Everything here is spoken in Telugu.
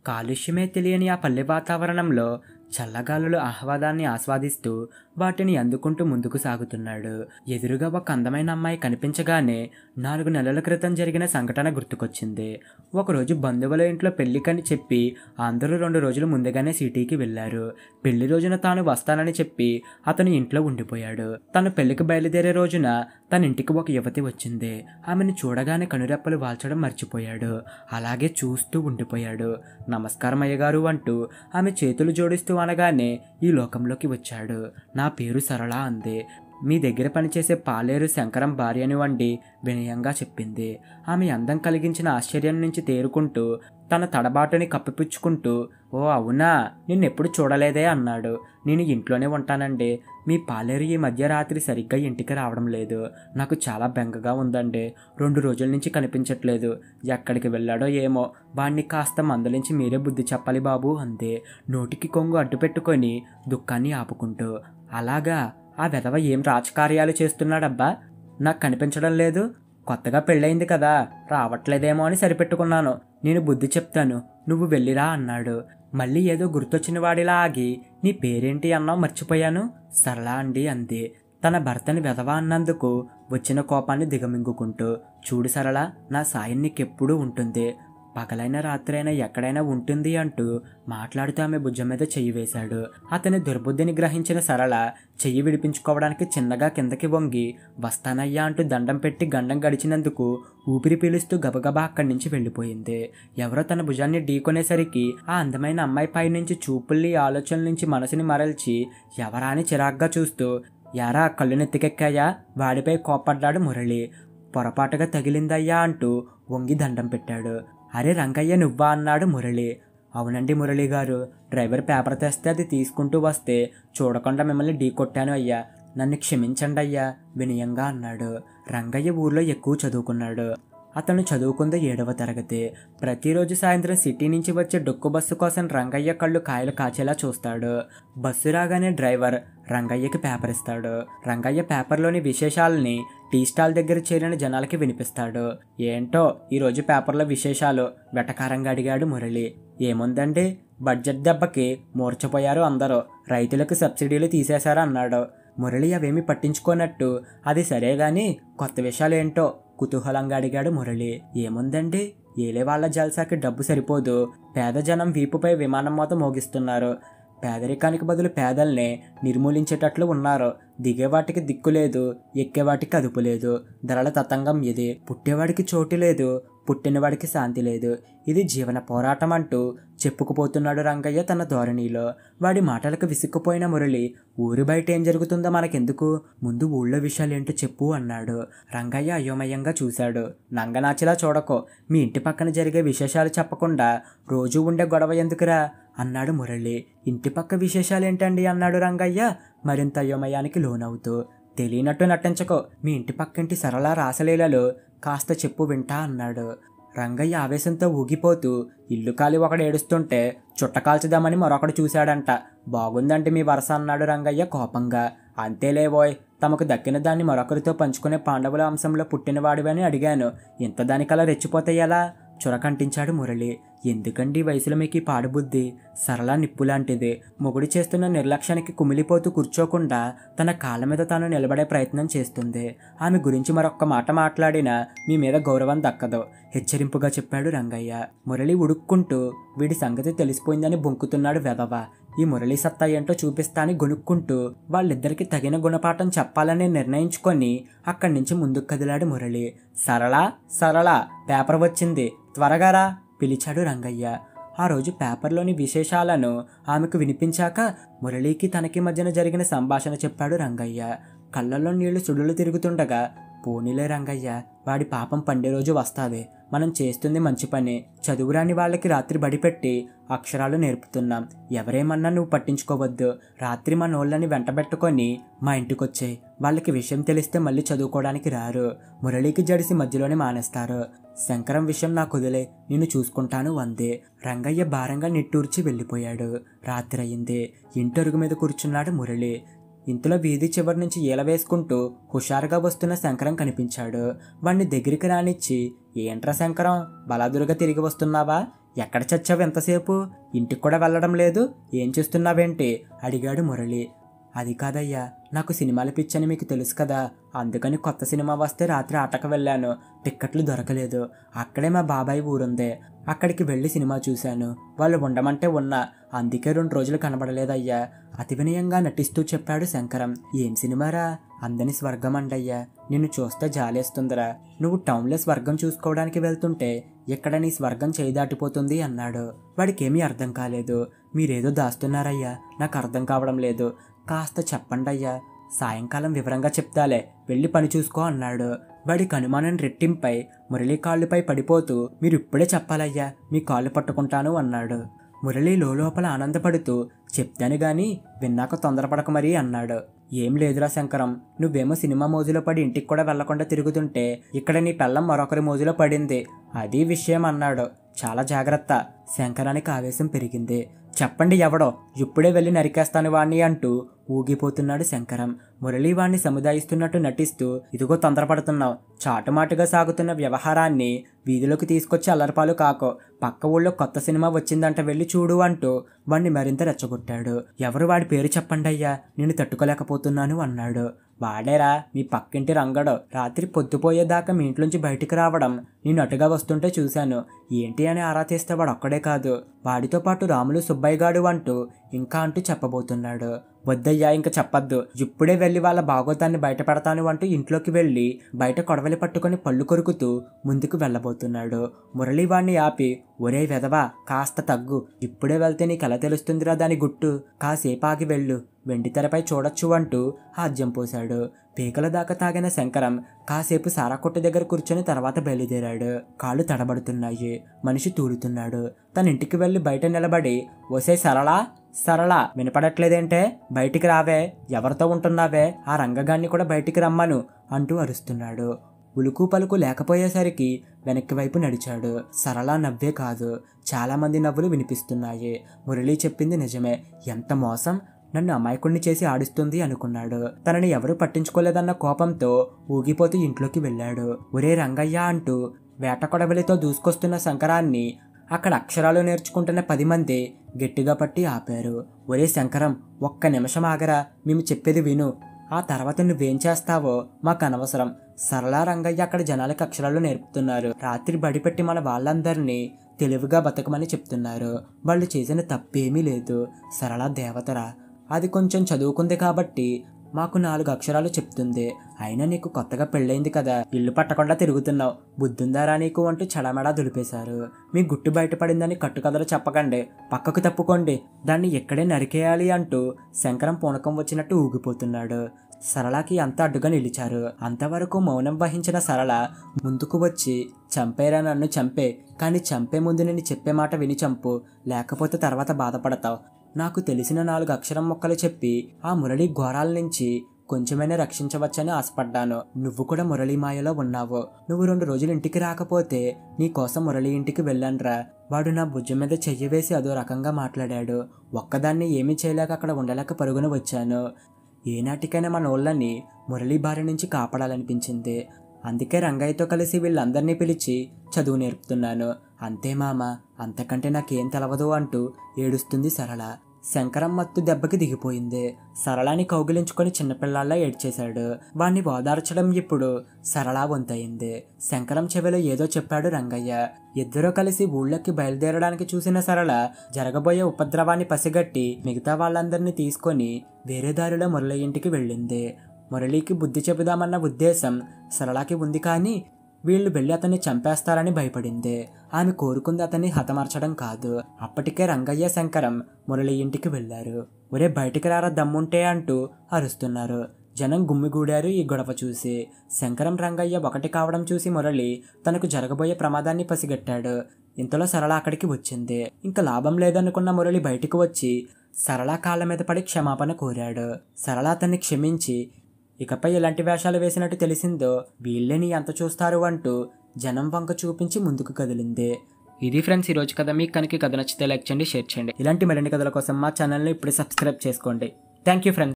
కాలుష్యమే తెలియని ఆ పల్లె వాతావరణంలో చల్లగాలుల ఆహ్వాదాన్ని ఆస్వాదిస్తూ వాటిని అందుకుంటూ ముందుకు సాగుతున్నాడు ఎదురుగా ఒక అందమైన అమ్మాయి కనిపించగానే నాలుగు నెలల క్రితం జరిగిన సంఘటన గుర్తుకొచ్చింది ఒకరోజు బంధువుల ఇంట్లో పెళ్లికని చెప్పి అందరూ రెండు రోజులు ముందుగానే సిటీకి వెళ్లారు పెళ్లి రోజున తాను వస్తానని చెప్పి అతను ఇంట్లో ఉండిపోయాడు తను పెళ్లికి బయలుదేరే రోజున తన ఇంటికి ఒక యువతి వచ్చింది ఆమెను చూడగానే కనురెప్పలు వాల్చడం మర్చిపోయాడు అలాగే చూస్తూ ఉండిపోయాడు నమస్కారం అయ్యగారు అంటూ ఆమె చేతులు జోడిస్తూ అనగానే ఈ లోకంలోకి వచ్చాడు నా పేరు సరళ అంది మీ దగ్గర పనిచేసే పాలేరు శంకరం భార్యని వండి వినయంగా చెప్పింది ఆమె అందం కలిగించిన ఆశ్చర్యం నుంచి తేరుకుంటూ తన తడబాటుని కప్పిపుచ్చుకుంటూ ఓ అవునా నిన్నెప్పుడు చూడలేదే అన్నాడు నేను ఇంట్లోనే ఉంటానండి మీ పాలేరు ఈ మధ్య రాత్రి సరిగ్గా ఇంటికి రావడం లేదు నాకు చాలా బెంగగా ఉందండి రెండు రోజుల నుంచి కనిపించట్లేదు ఎక్కడికి వెళ్ళాడో ఏమో వాణ్ణి కాస్త మందలించి మీరే బుద్ధి చెప్పాలి బాబు అంతే నోటికి కొంగు అడ్డు పెట్టుకొని దుఃఖాన్ని ఆపుకుంటూ అలాగా ఆ వెధవ ఏం రాజకార్యాలు చేస్తున్నాడబ్బా నాకు కనిపించడం లేదు కొత్తగా పెళ్ళయింది కదా రావట్లేదేమో అని సరిపెట్టుకున్నాను నేను బుద్ధి చెప్తాను నువ్వు వెళ్ళిరా అన్నాడు మళ్ళీ ఏదో గుర్తొచ్చిన వాడిలా ఆగి నీ పేరేంటి అన్నావు మర్చిపోయాను సరళా అండి అంది తన భర్తని వెధవా అన్నందుకు వచ్చిన కోపాన్ని దిగమింగుకుంటూ చూడు సరళ నా సాయం నీకెప్పుడూ ఉంటుంది పగలైన రాత్రైనా ఎక్కడైనా ఉంటుంది అంటూ మాట్లాడుతూ ఆమె భుజం మీద చెయ్యి వేశాడు అతని దుర్బుద్ధిని గ్రహించిన సరళ చెయ్యి విడిపించుకోవడానికి చిన్నగా కిందకి వంగి వస్తానయ్యా అంటూ దండం పెట్టి గండం గడిచినందుకు ఊపిరి పీలుస్తూ గబగబా అక్కడి నుంచి వెళ్ళిపోయింది ఎవరో తన భుజాన్ని ఢీకొనేసరికి ఆ అందమైన అమ్మాయి పై నుంచి చూపుల్ని ఆలోచనల నుంచి మనసుని మరల్చి ఎవరా అని చిరాగ్గా చూస్తూ యారా కళ్ళు నెత్తికెక్కాయా వాడిపై కోపడ్డాడు మురళి పొరపాటుగా తగిలిందయ్యా అంటూ వంగి దండం పెట్టాడు అరే రంగయ్య నువ్వా అన్నాడు మురళి అవునండి మురళి గారు డ్రైవర్ పేపర్ తెస్తే అది తీసుకుంటూ వస్తే చూడకుండా మిమ్మల్ని ఢీ కొట్టాను అయ్యా నన్ను క్షమించండి అయ్యా వినయంగా అన్నాడు రంగయ్య ఊర్లో ఎక్కువ చదువుకున్నాడు అతను చదువుకుంది ఏడవ తరగతి ప్రతిరోజు సాయంత్రం సిటీ నుంచి వచ్చే డొక్కు బస్సు కోసం రంగయ్య కళ్ళు కాయలు కాచేలా చూస్తాడు బస్సు రాగానే డ్రైవర్ రంగయ్యకి పేపర్ ఇస్తాడు రంగయ్య పేపర్లోని విశేషాలని టీ స్టాల్ దగ్గర చేరిన జనాలకి వినిపిస్తాడు ఏంటో ఈరోజు పేపర్లో విశేషాలు వెటకారంగా అడిగాడు మురళి ఏముందండి బడ్జెట్ దెబ్బకి మూర్చపోయారు అందరూ రైతులకు సబ్సిడీలు తీసేశారు అన్నాడు మురళి అవేమి పట్టించుకోనట్టు అది సరే గాని కొత్త విషయాలేంటో కుతూహలంగా అడిగాడు మురళి ఏముందండి ఏలే వాళ్ళ జల్సాకి డబ్బు సరిపోదు పేద జనం వీపుపై విమానం మోత మోగిస్తున్నారు పేదరికానికి బదులు పేదల్ని నిర్మూలించేటట్లు ఉన్నారు దిగేవాటికి దిక్కు లేదు ఎక్కేవాటికి అదుపు లేదు ధరల తతంగం ఇది పుట్టేవాడికి చోటు లేదు పుట్టినవాడికి శాంతి లేదు ఇది జీవన పోరాటం అంటూ చెప్పుకుపోతున్నాడు రంగయ్య తన ధోరణిలో వాడి మాటలకు విసుక్కుపోయిన మురళి ఊరి బయట ఏం జరుగుతుందో మనకెందుకు ముందు ఊళ్ళో విషయాలేంటో చెప్పు అన్నాడు రంగయ్య అయోమయంగా చూశాడు నంగనాచిలా చూడకో మీ ఇంటి పక్కన జరిగే విశేషాలు చెప్పకుండా రోజూ ఉండే గొడవ ఎందుకురా అన్నాడు మురళి ఇంటి పక్క విశేషాలేంటండి అన్నాడు రంగయ్య మరింత అయోమయానికి లోనవుతూ తెలియనట్టు నటించకో మీ ఇంటి పక్కింటి సరళ రాసలీలలో కాస్త చెప్పు వింటా అన్నాడు రంగయ్య ఆవేశంతో ఊగిపోతూ ఇల్లు కాలి ఒకడు ఏడుస్తుంటే చుట్ట కాల్చుదామని మరొకడు చూశాడంట బాగుందంటే మీ వరస అన్నాడు రంగయ్య కోపంగా అంతేలేవోయ్ తమకు దక్కిన దాన్ని మరొకరితో పంచుకునే పాండవుల అంశంలో పుట్టినవాడివని అడిగాను ఇంత దానికలా రెచ్చిపోతే ఎలా చురకంటించాడు మురళి ఎందుకండి ఈ వయసులో మీకు ఈ పాడుబుద్ధి సరళ నిప్పులాంటిది మొగుడు చేస్తున్న నిర్లక్ష్యానికి కుమిలిపోతూ కూర్చోకుండా తన కాళ్ళ మీద తాను నిలబడే ప్రయత్నం చేస్తుంది ఆమె గురించి మరొక్క మాట మాట్లాడినా మీ మీద గౌరవం దక్కదు హెచ్చరింపుగా చెప్పాడు రంగయ్య మురళి ఉడుక్కుంటూ వీడి సంగతి తెలిసిపోయిందని బొంకుతున్నాడు వెధవ ఈ మురళి సత్తా ఏంటో చూపిస్తా అని గొనుక్కుంటూ వాళ్ళిద్దరికి తగిన గుణపాఠం చెప్పాలని నిర్ణయించుకొని అక్కడి నుంచి ముందుకు కదిలాడు మురళి సరళ సరళ పేపర్ వచ్చింది త్వరగా రా పిలిచాడు రంగయ్య ఆ రోజు పేపర్లోని విశేషాలను ఆమెకు వినిపించాక మురళికి తనకి మధ్యన జరిగిన సంభాషణ చెప్పాడు రంగయ్య కళ్ళల్లో నీళ్లు సుడులు తిరుగుతుండగా పోనీలే రంగయ్య వాడి పాపం పండే రోజు వస్తాది మనం చేస్తుంది మంచి పని చదువురాని వాళ్ళకి రాత్రి బడిపెట్టి అక్షరాలు నేర్పుతున్నాం ఎవరేమన్నా నువ్వు పట్టించుకోవద్దు రాత్రి మన వాళ్ళని వెంటబెట్టుకొని మా ఇంటికొచ్చే వాళ్ళకి విషయం తెలిస్తే మళ్ళీ చదువుకోవడానికి రారు మురళికి జడిసి మధ్యలోనే మానేస్తారు శంకరం విషయం నాకు వదిలే నేను చూసుకుంటాను వందే రంగయ్య భారంగా నిట్టూర్చి వెళ్ళిపోయాడు రాత్రి అయింది ఇంటరుగు మీద కూర్చున్నాడు మురళి ఇంతలో వీధి చివరి నుంచి ఈల వేసుకుంటూ హుషారుగా వస్తున్న శంకరం కనిపించాడు వాణ్ణి దగ్గరికి రానిచ్చి ఏంట్రా శంకరం బలాదురుగా తిరిగి వస్తున్నావా ఎక్కడ చచ్చావు ఎంతసేపు ఇంటికి కూడా వెళ్ళడం లేదు ఏం చేస్తున్నావేంటి అడిగాడు మురళి అది కాదయ్యా నాకు సినిమాలు పిచ్చని మీకు తెలుసు కదా అందుకని కొత్త సినిమా వస్తే రాత్రి ఆటకు వెళ్ళాను టిక్కెట్లు దొరకలేదు అక్కడే మా బాబాయ్ ఊరుంది అక్కడికి వెళ్ళి సినిమా చూశాను వాళ్ళు ఉండమంటే ఉన్నా అందుకే రెండు రోజులు కనబడలేదయ్యా అతి వినయంగా నటిస్తూ చెప్పాడు శంకరం ఏం సినిమారా అందని స్వర్గం అండయ్యా నిన్ను చూస్తే జాలేస్తుందిరా నువ్వు టౌన్లో స్వర్గం చూసుకోవడానికి వెళ్తుంటే ఇక్కడ నీ స్వర్గం చేయి దాటిపోతుంది అన్నాడు వాడికేమీ అర్థం కాలేదు మీరేదో దాస్తున్నారయ్యా నాకు అర్థం కావడం లేదు కాస్త చెప్పండయ్యా సాయంకాలం వివరంగా చెప్తాలే వెళ్ళి పని చూసుకో అన్నాడు వాడి కనుమానం రెట్టింపై మురళి కాళ్ళుపై పడిపోతూ మీరు ఇప్పుడే చెప్పాలయ్యా మీ కాళ్ళు పట్టుకుంటాను అన్నాడు మురళి లోపల ఆనందపడుతూ చెప్తాను గాని విన్నాక తొందరపడక మరీ అన్నాడు ఏం లేదురా శంకరం నువ్వేమో సినిమా మోజులో పడి ఇంటికి కూడా వెళ్లకుండా తిరుగుతుంటే ఇక్కడ నీ పెళ్ళం మరొకరి మోజులో పడింది అది విషయం అన్నాడు చాలా జాగ్రత్త శంకరానికి ఆవేశం పెరిగింది చెప్పండి ఎవడో ఇప్పుడే వెళ్ళి నరికేస్తాను వాణ్ణి అంటూ ఊగిపోతున్నాడు శంకరం మురళీ వాణ్ణి సముదాయిస్తున్నట్టు నటిస్తూ ఇదిగో తొందరపడుతున్నావు చాటుమాటుగా సాగుతున్న వ్యవహారాన్ని వీధిలోకి తీసుకొచ్చి అల్లరిపాలు కాకో పక్క ఊళ్ళో కొత్త సినిమా వచ్చిందంట వెళ్ళి చూడు అంటూ వాణ్ణి మరింత రెచ్చగొట్టాడు ఎవరు వాడి పేరు చెప్పండి అయ్యా నేను తట్టుకోలేకపోతున్నాను అన్నాడు వాడేరా మీ పక్కింటి రంగడు రాత్రి పొద్దుపోయేదాకా మీ ఇంట్లోంచి బయటికి రావడం నేను అటుగా వస్తుంటే చూశాను ఏంటి అని ఆరా తీస్తే వాడు ఒక్కడే కాదు వాడితో పాటు రాములు సుబ్బయ్య గాడు అంటూ ఇంకా అంటూ చెప్పబోతున్నాడు వద్దయ్యా ఇంకా చెప్పొద్దు ఇప్పుడే వెళ్ళి వాళ్ళ బాగోతాన్ని బయట పెడతాను అంటూ ఇంట్లోకి వెళ్ళి బయట కొడవలి పట్టుకొని పళ్ళు కొరుకుతూ ముందుకు వెళ్ళబోతున్నాడు మురళి వాణ్ణి ఆపి ఒరే వెదవా కాస్త తగ్గు ఇప్పుడే వెళ్తే నీకు ఎలా తెలుస్తుందిరా దాని గుట్టు కాసేపు ఆగి వెళ్ళు వెండి తెరపై చూడొచ్చు అంటూ హాజ్యం పోశాడు పీకల దాకా తాగిన శంకరం కాసేపు సారా కొట్టు దగ్గర కూర్చొని తర్వాత బయలుదేరాడు కాళ్ళు తడబడుతున్నాయి మనిషి తూలుతున్నాడు తన ఇంటికి వెళ్ళి బయట నిలబడి ఒసే సరళా సరళ వినపడట్లేదేంటే బయటికి రావే ఎవరితో ఉంటున్నావే ఆ రంగగాన్ని కూడా బయటికి రమ్మను అంటూ అరుస్తున్నాడు ఉలుకు పలుకు లేకపోయేసరికి వెనక్కి వైపు నడిచాడు సరళ నవ్వే కాదు చాలామంది నవ్వులు వినిపిస్తున్నాయి మురళి చెప్పింది నిజమే ఎంత మోసం నన్ను అమాయకుణ్ణి చేసి ఆడిస్తుంది అనుకున్నాడు తనని ఎవరూ పట్టించుకోలేదన్న కోపంతో ఊగిపోతూ ఇంట్లోకి వెళ్ళాడు ఒరే రంగయ్య అంటూ వేట కొడవలితో దూసుకొస్తున్న శంకరాన్ని అక్కడ అక్షరాలు నేర్చుకుంటున్న పది మంది గట్టిగా పట్టి ఆపారు ఒరే శంకరం ఒక్క నిమిషం ఆగరా మేము చెప్పేది విను ఆ తర్వాత నువ్వేం చేస్తావో మాకు అనవసరం సరళా రంగయ్య అక్కడ జనాలకు అక్షరాలు నేర్పుతున్నారు రాత్రి బడిపెట్టి మన వాళ్ళందరినీ తెలివిగా బతకమని చెప్తున్నారు వాళ్ళు చేసిన తప్పేమీ లేదు సరళ దేవతరా అది కొంచెం చదువుకుంది కాబట్టి మాకు నాలుగు అక్షరాలు చెప్తుంది అయినా నీకు కొత్తగా పెళ్ళైంది కదా ఇల్లు పట్టకుండా తిరుగుతున్నావు బుద్ధుందారా నీకు అంటూ చడమడా దులిపేశారు మీ గుట్టు బయటపడిందని కట్టుకథలు చెప్పకండి పక్కకు తప్పుకోండి దాన్ని ఎక్కడే నరికేయాలి అంటూ శంకరం పూనకం వచ్చినట్టు ఊగిపోతున్నాడు సరళకి అంత అడ్డుగా నిలిచారు అంతవరకు మౌనం వహించిన సరళ ముందుకు వచ్చి చంపేరా నన్ను చంపే కానీ చంపే ముందు నేను చెప్పే మాట విని చంపు లేకపోతే తర్వాత బాధపడతావు నాకు తెలిసిన నాలుగు అక్షరం మొక్కలు చెప్పి ఆ మురళి ఘోరాల నుంచి కొంచెమైనా రక్షించవచ్చని ఆశపడ్డాను నువ్వు కూడా మురళి మాయలో ఉన్నావు నువ్వు రెండు రోజులు ఇంటికి రాకపోతే నీ కోసం మురళి ఇంటికి వెళ్ళానురా వాడు నా భుజం మీద చెయ్యి వేసి అదో రకంగా మాట్లాడాడు ఒక్కదాన్ని ఏమీ చేయలేక అక్కడ ఉండలేక పరుగున వచ్చాను ఏనాటికైనా మన ఓళ్ళని మురళి బారి నుంచి కాపాడాలనిపించింది అందుకే రంగయ్యతో కలిసి వీళ్ళందరినీ పిలిచి చదువు నేర్పుతున్నాను అంతే మామ అంతకంటే నాకేం తెలవదు అంటూ ఏడుస్తుంది సరళ శంకరం మత్తు దెబ్బకి దిగిపోయింది సరళాని కౌగిలించుకొని చిన్నపిల్లాల్లా ఏడ్చేశాడు వాణ్ణి ఓదార్చడం ఇప్పుడు సరళా వంతయింది శంకరం చెవిలో ఏదో చెప్పాడు రంగయ్య ఇద్దరూ కలిసి ఊళ్ళోకి బయలుదేరడానికి చూసిన సరళ జరగబోయే ఉపద్రవాన్ని పసిగట్టి మిగతా వాళ్ళందరినీ తీసుకొని వేరే దారిలో మురళి ఇంటికి వెళ్ళింది మురళికి బుద్ధి చెబుదామన్న ఉద్దేశం సరళకి ఉంది కానీ వీళ్ళు వెళ్ళి అతన్ని చంపేస్తారని భయపడింది ఆమె కోరుకుంది అతన్ని హతమార్చడం కాదు అప్పటికే రంగయ్య శంకరం మురళి ఇంటికి వెళ్లారు ఒరే బయటికి రారా దమ్ముంటే అంటూ అరుస్తున్నారు జనం గుమ్మిగూడారు ఈ గొడవ చూసి శంకరం రంగయ్య ఒకటి కావడం చూసి మురళి తనకు జరగబోయే ప్రమాదాన్ని పసిగట్టాడు ఇంతలో సరళ అక్కడికి వచ్చింది ఇంకా లాభం లేదనుకున్న మురళి బయటికి వచ్చి సరళ కాళ్ళ మీద పడి క్షమాపణ కోరాడు సరళ అతన్ని క్షమించి ఇకపై ఎలాంటి వేషాలు వేసినట్టు తెలిసిందో వీళ్ళని ఎంత చూస్తారు అంటూ జనం వంక చూపించి ముందుకు కదిలింది ఇది ఫ్రెండ్స్ ఈరోజు కథ మీకు కనుక కథ నచ్చితే లైక్ చేయండి షేర్ చేయండి ఇలాంటి మరిన్ని కథల కోసం మా ఛానల్ని ఇప్పుడు సబ్స్క్రైబ్ చేసుకోండి థ్యాంక్ యూ ఫ్రెండ్స్